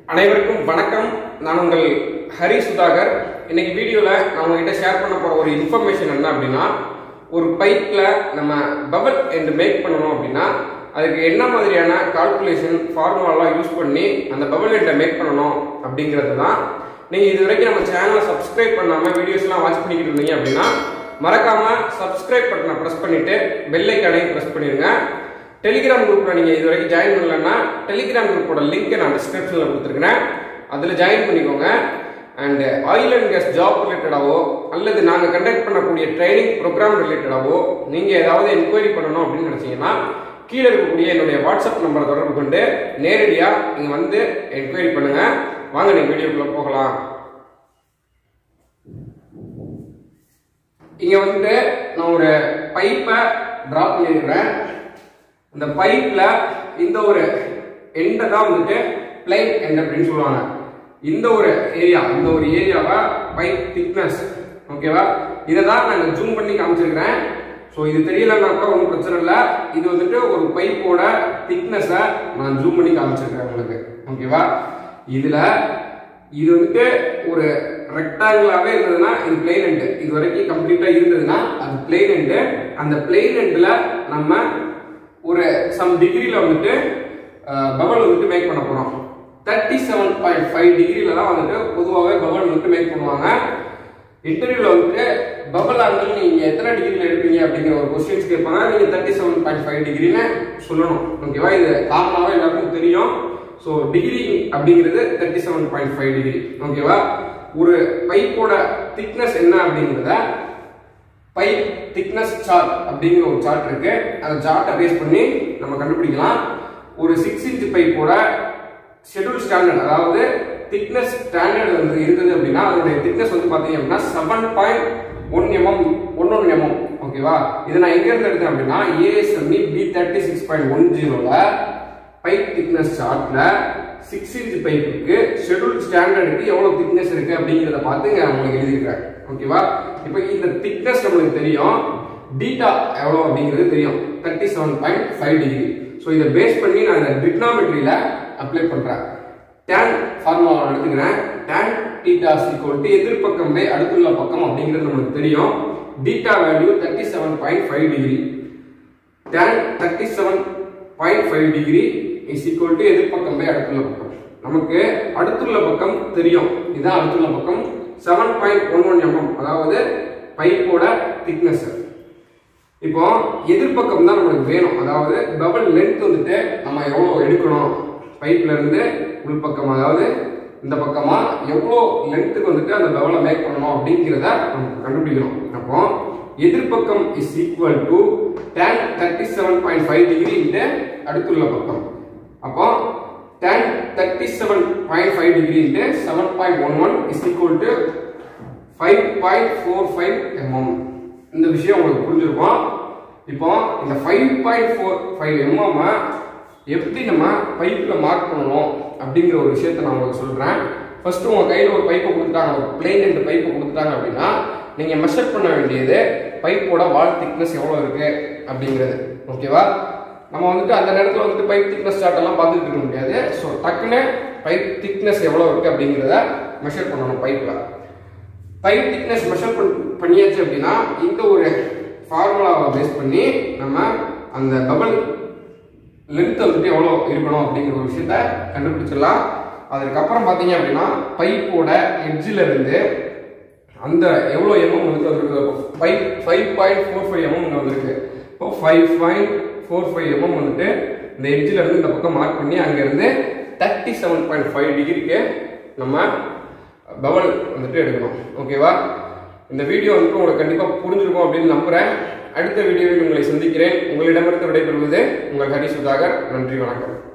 அனைவருக்கும் வணக்கம் நான் உங்கள் ஹரி சுதாகர் இன்னைக்கு வீடியோவில் நான் உங்ககிட்ட ஷேர் பண்ண போகிற ஒரு இன்ஃபர்மேஷன் என்ன அப்படின்னா ஒரு பைப்பில் நம்ம பபல் என்று மேக் பண்ணணும் அப்படின்னா அதுக்கு என்ன மாதிரியான கால்குலேஷன் ஃபார்முலாலாம் யூஸ் பண்ணி அந்த பபல் எண்டை மேக் பண்ணணும் அப்படிங்கிறது தான் நீங்கள் இது வரைக்கும் நம்ம சேனலை சப்ஸ்கிரைப் பண்ணாமல் வீடியோஸ்லாம் வாட்ச் பண்ணிக்கிட்டு இருந்தீங்க அப்படின்னா மறக்காம சப்ஸ்கிரைப் பட்டனை ப்ரெஸ் பண்ணிட்டு பெல் ஐக்கானையும் ப்ரெஸ் பண்ணிடுங்க டெலிகிராம் குரூப்பில் நீங்கள் இது வரைக்கும் ஜாயின் பண்ணலன்னா டெலிகிராம் குரூப்போட லிங்க்கை நான் டிஸ்கிரிப்ஷனில் கொடுத்துருக்கேன் அதில் ஜாயின் பண்ணிக்கோங்க and oil and gas job ரிலேட்டடாவோ அல்லது நாங்கள் கண்டக்ட் பண்ணக்கூடிய ட்ரைனிங் ப்ரோக்ராம் ரிலேட்டடாவோ நீங்கள் ஏதாவது என்கொயரி பண்ணணும் அப்படின்னு நினச்சிங்கன்னா கீழே இருக்கக்கூடிய என்னுடைய வாட்ஸ்அப் நம்பரை தொடர்பு கொண்டு நேரடியாக நீங்கள் வந்து என்கொயரி பண்ணுங்கள் வாங்க நீங்கள் வீடியோக்குள்ளே போகலாம் இங்கே வந்துட்டு நான் ஒரு பைப்பை ட்ராப் பண்ணியிருக்கிறேன் இந்த பைப்ல இந்த ஒரு எண்டை தான் வந்துட்டு பிளைன் எண்ட் அப்படின்னு சொல்லுவாங்க இந்த ஒரு ஏரியா இந்த ஒரு ஏரியாவை பைப் திக்னஸ் ஓகேவா இதை தான் நான் ஜூம் பண்ணி காமிச்சிருக்கிறேன் ஸோ இது தெரியலன்னா கூட ஒன்றும் பிரச்சனை இல்லை இது வந்துட்டு ஒரு பைப்போட திக்னஸை நான் ஜூம் பண்ணி காமிச்சிருக்கிறேன் உங்களுக்கு ஓகேவா இதுல இது வந்துட்டு ஒரு ரெக்டாங்கிளாவே இருந்ததுன்னா இது பிளெயின் எண்டு இது வரைக்கும் கம்ப்ளீட்டா இருந்ததுன்னா அது பிளெயின் எண்டு அந்த பிளெயின் எண்டில் நம்ம ஒரு சம் டிகிரியில் வந்துட்டு பபல் வந்துட்டு மேக் பண்ண போகிறோம் தேர்ட்டி செவன் பாயிண்ட் ஃபைவ் டிகிரியில் தான் வந்துட்டு பொதுவாகவே பபல் வந்துட்டு மேக் பண்ணுவாங்க இன்டர்வியூவில் வந்துட்டு பபல் ஆங்கிள் நீங்கள் எத்தனை டிகிரியில் எடுப்பீங்க அப்படிங்கிற ஒரு கொஸ்டின்ஸ் கேட்பாங்க நீங்கள் தேர்ட்டி செவன் பாயிண்ட் ஃபைவ் டிகிரின்னு சொல்லணும் ஓகேவா இது காமனாகவே எல்லாருக்கும் தெரியும் ஸோ டிகிரி அப்படிங்கிறது thirty seven point five degree ஓகேவா ஒரு பைப்போட திக்னஸ் என்ன அப்படிங்கிறத பைப் திக்னஸ் சார்ட் அப்படிங்கிற ஒரு சார்ட் இருக்கு அந்த சார்ட்டை பேஸ் பண்ணி நம்ம கண்டுபிடிக்கலாம் ஒரு சிக்ஸ் இன்ச் பைப்போட ஷெட்யூல் ஸ்டாண்டர்ட் அதாவது திக்னஸ் ஸ்டாண்டர்ட் வந்து இருந்தது அப்படின்னா அதனுடைய திக்னஸ் வந்து பார்த்தீங்க அப்படின்னா seven point one MM one one MM ஓகேவா இதை நான் எங்க இருந்து எடுத்தேன் அப்படின்னா ASME B thirty six point one ஜீரோவில் பைப் திக்னஸ் சார்ட்ல சிக்ஸ் இன்ச் பைப்புக்கு ஷெட்யூல் ஸ்டாண்டர்டுக்கு எவ்வளவு திக்னஸ் இருக்கு அப்படிங்கிறத பார்த்து இங்க உங்களுக்கு எழுதியிருக்கேன் ஓகேவா இப்போ இந்த திக்னஸ் நம்மளுக்கு தெரியும் பீட்டா எவ்வளோ அப்படிங்கிறது தெரியும் thirty seven point five degree so இதை பேஸ் பண்ணி நான் இந்த டிக்னாமெட்ரியில அப்ளை பண்றேன் டேன் ஃபார்முலா எடுத்துக்கிறேன் டேன் டீட்டா சீக்வல் டு எதிர்பக்கம் பை அடுத்துள்ள பக்கம் அப்படிங்கிறது நம்மளுக்கு தெரியும் beta value thirty seven point five degree tan thirty seven point five degree is equal to எதிர்பக்கம் பை அடுத்துள்ள பக்கம் நமக்கு அடுத்துள்ள பக்கம் தெரியும் இதான் அடுத்துள்ள பக்கம் seven point one one MM அதாவது பைப்போட திக்னஸ் இப்போ எதிர்பக்கம் தான் நம்மளுக்கு வேணும் அதாவது பபல் லென்த் வந்துட்டு நம்ம எவ்வளோ எடுக்கணும் பைப்ல இருந்து உள்பக்கம் அதாவது இந்த பக்கமா எவ்வளோ லென்த்துக்கு வந்துட்டு அந்த பபலை மேக் பண்ணணும் அப்படிங்கிறத நம்ம கண்டுபிடிக்கணும் அப்போ எதிர்பக்கம் is equal to tan thirty seven point five degree into அடுத்துள்ள பக்கம் அப்போ tan thirty seven point five degree into seven point one one is equal to five point four five MM இந்த விஷயம் உங்களுக்கு புரிஞ்சிருக்கும் இப்போ இந்த five point four five MM எப்படி நம்ம பைப்பில் மார்க் பண்ணணும் அப்படிங்கிற ஒரு விஷயத்த நான் உங்களுக்கு சொல்கிறேன் ஃபர்ஸ்ட் உங்கள் கையில் ஒரு பைப்பை கொடுத்துட்டாங்க ஒரு பிளெயின் ரெண்டு பைப்பை கொடுத்துட்டாங்க அப்படின்னா நீங்கள் மெஷர் பண்ண வேண்டியது பைப்போட வால் திக்னஸ் எவ்வளோ இருக்கு அப்படிங்கிறது ஓகேவா நம்ம வந்துட்டு அந்த நேரத்தில் வந்துட்டு பைப் திக்னஸ் சார்ட் எல்லாம் பார்த்துட்டு இருக்க முடியாது ஸோ டக்குன்னு பைப் திக்னஸ் எவ்வளோ இருக்கு அப்படிங்கிறத மெஷர் பண்ணணும் பைப்பில் பைப் திக்னஸ் மெஷர் பண்ணியாச்சு அப்படின்னா இந்த ஒரு ஃபார்முலாவை பேஸ் பண்ணி நம்ம அந்த பபல் லென்த் வந்துட்டு எவ்வளோ இருக்கணும் அப்படிங்கிற ஒரு விஷயத்த கண்டுபிடிச்சிடலாம் அதுக்கப்புறம் பார்த்தீங்க அப்படின்னா பைப்போட எட்ஜில் இருந்து அந்த எவ்வளோ எம்எம் வந்துட்டு வந்திருக்கு five five point four five MM இங்கே வந்திருக்கு இப்போ five point four five MM வந்துட்டு இந்த எட்ஜில் இருந்து இந்த பக்கம் மார்க் பண்ணி அங்கேருந்து தேர்ட்டி செவன் பாயிண்ட் ஃபைவ் டிகிரிக்கு நம்ம பவல் வந்துட்டு எடுக்கணும் ஓகேவா இந்த வீடியோ வந்துட்டு உங்களுக்கு கண்டிப்பாக புரிஞ்சிருக்கும் அப்படின்னு நம்புகிறேன் அடுத்த வீடியோவில் உங்களை சந்திக்கிறேன் உங்களிடமிருந்து விடைபெறுவது உங்கள் ஹரி சுதாகர் நன்றி வணக்கம்